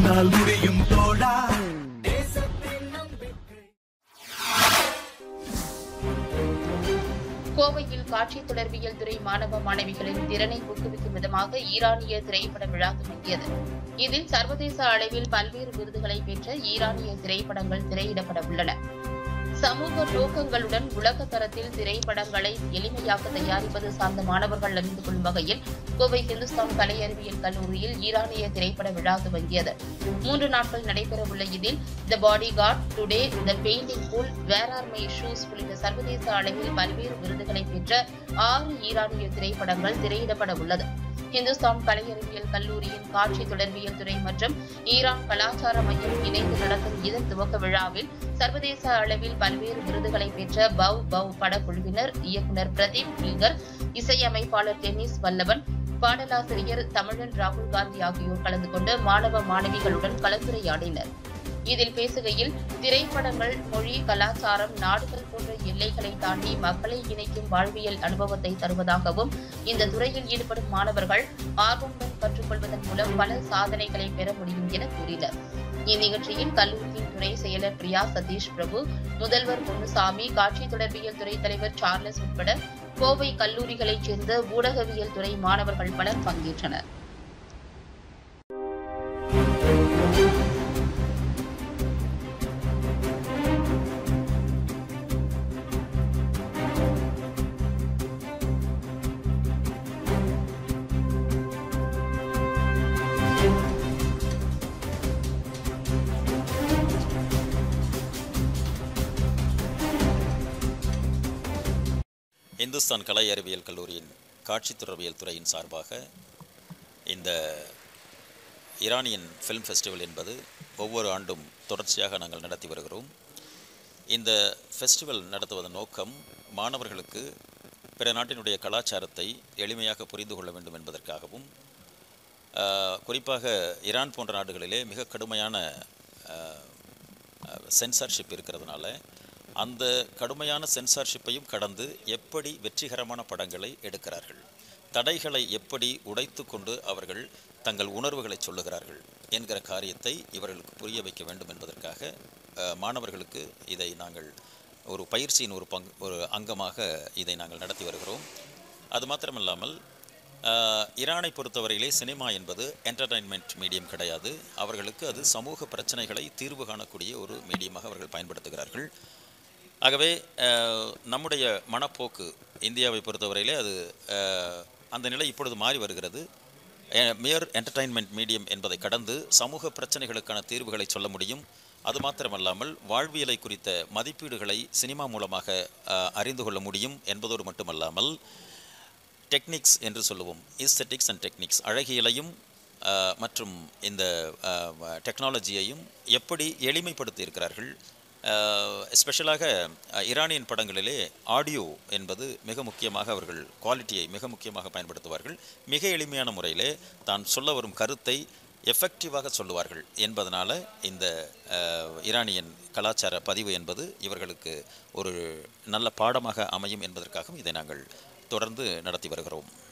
உன்னால் முடியும் தோழா கோவையில் காட்சி தொடர்பியல் துறை மாணவ மாணவிகளின் திறனை ஊக்குவிக்கும் விதமாக ஈரானிய திரைப்பட விழா துவங்கியது இதில் சர்வதேச அளவில் பல்வேறு விருதுகளை பெற்ற ஈரானிய திரைப்படங்கள் திரையிடப்பட உள்ளன சமூக நோக்கங்களுடன் உலக தரத்தில் திரைப்படங்களை எளிமையாக தயாரிப்பது சார்ந்த மாணவர்கள் அறிந்து கொள்ளும் வகையில் கோவை ஹிந்துஸ்தான் கலை அறிவியல் கல்லூரியில் ஈரானிய திரைப்பட விழா துவங்கியது மூன்று நாட்கள் நடைபெறவுள்ள இதில் the bodyguard today the painting pool where are my shoes உள்ளிட்ட சர்வதேச அளவில் பல்வேறு விருதுகளை பெற்ற ஆறு ஈரானிய திரைப்படங்கள் திரையிடப்பட உள்ளது ஹிந்துஸ்தான் கலையறிவியல் கல்லூரியின் காட்சி தொடர்பியல் துறை மற்றும் ஈரான் கலாச்சார மையம் இணைந்து நடத்தும் இதன் துவக்க விழாவில் சர்வதேச அளவில் பல்வேறு விருதுகளை பெற்ற பவ் பவ் படக்குழுவினர் இயக்குனர் பிரதீப் பில்கர் இசையமைப்பாளர் டென்னிஸ் வல்லவன் பாடலாசிரியர் தமிழன் ராகுல் காந்தி ஆகியோர் கலந்து கொண்டு மாணவ மாணவிகளுடன் கலந்துரையாடினர் இதில் பேசுகையில் திரைப்படங்கள் மொழி கலாச்சாரம் நாடுகள் போன்ற எல்லைகளை தாண்டி மக்களை இணைக்கும் வாழ்வியல் அனுபவத்தை தருவதாகவும் இந்த துறையில் ஈடுபடும் மாணவர்கள் ஆர்வமுடன் கற்றுக்கொள்வதன் மூலம் பல சாதனைகளை பெற முடியும் என கூறினர் இந்நிகழ்ச்சியில் கல்லூரியின் துறை செயலர் பிரியா சதீஷ் பிரபு முதல்வர் பொன்னுசாமி காட்சி தொடர்பியல் துறை தலைவர் சார்லஸ் உட்பட கோவை கல்லூரிகளைச் சேர்ந்த ஊடகவியல் துறை மாணவர்கள் பலர் பங்கேற்றனர் இந்துஸ்தான் கலை அறிவியல் கல்லூரியின் காட்சி தொடர்பியல் துறையின் சார்பாக இந்த ஈரானியன் ஃபிலிம் ஃபெஸ்டிவல் என்பது ஒவ்வொரு ஆண்டும் தொடர்ச்சியாக நாங்கள் நடத்தி வருகிறோம் இந்த ஃபெஸ்டிவல் நடத்துவதன் நோக்கம் மாணவர்களுக்கு பிற நாட்டினுடைய கலாச்சாரத்தை எளிமையாக புரிந்து கொள்ள வேண்டும் என்பதற்காகவும் ஆஹ், குறிப்பாக ஈரான் போன்ற நாடுகளிலே மிக கடுமையான சென்சார்ஷிப் இருக்கிறதுனால அந்த கடுமையான சென்சார்ஷிப்பையும் கடந்து எப்படி வெற்றிகரமான படங்களை எடுக்கிறார்கள் தடைகளை எப்படி உடைத்து கொண்டு அவர்கள் தங்கள் உணர்வுகளை சொல்லுகிறார்கள் என்கிற காரியத்தை இவர்களுக்கு புரிய வைக்க வேண்டும் என்பதற்காக அஹ், மாணவர்களுக்கு இதை நாங்கள் ஒரு பயிற்சியின் ஒரு பங்கு ஒரு அங்கமாக இதை நாங்கள் நடத்தி வருகிறோம் அது மாத்திரமல்லாமல் ஆஹ், ஈரானை பொறுத்தவரையிலே சினிமா என்பது என்டர்டைன்மெண்ட் மீடியம் கிடையாது அவர்களுக்கு அது சமூக பிரச்சனைகளை தீர்வு காணக்கூடிய ஒரு மீடியமாக அவர்கள் பயன்படுத்துகிறார்கள் ஆகவே ஆஹ், நம்முடைய மனப்போக்கு இந்தியாவை பொறுத்தவரையிலே அது ஆஹ், அந்த நிலை இப்பொழுது மாறி வருகிறது மியர் என்டர்டைன்மெண்ட் மீடியம் என்பதை கடந்து சமூக பிரச்சனைகளுக்கான தீர்வுகளை சொல்ல முடியும் அது மாத்திரமல்லாமல் வாழ்வியலை குறித்த மதிப்பீடுகளை சினிமா மூலமாக ஆஹ், அறிந்து கொள்ள முடியும் என்பதோடு மட்டுமல்லாமல் டெக்னிக்ஸ் என்று சொல்லுவோம் இஸ்தெட்டிக்ஸ் அண்ட் டெக்னிக்ஸ் அழகியலையும் ஆஹ், மற்றும் இந்த டெக்னாலஜியையும் எப்படி எளிமைப்படுத்தி இருக்கிறார்கள் எஸ்பெஷலாக ஈரானியன் படங்களிலே ஆடியோ என்பது மிக முக்கியமாக அவர்கள் குவாலிட்டியை மிக முக்கியமாக பயன்படுத்துவார்கள் மிக எளிமையான முறையிலே தான் சொல்ல வரும் கருத்தை எஃபெக்டிவாக சொல்லுவார்கள் என்பதனால இந்த அஹ், ஈரானியன் கலாச்சார பதிவு என்பது இவர்களுக்கு ஒரு நல்ல பாடமாக அமையும் என்பதற்காகவும் இதை நாங்கள் தொடர்ந்து நடத்தி வருகிறோம்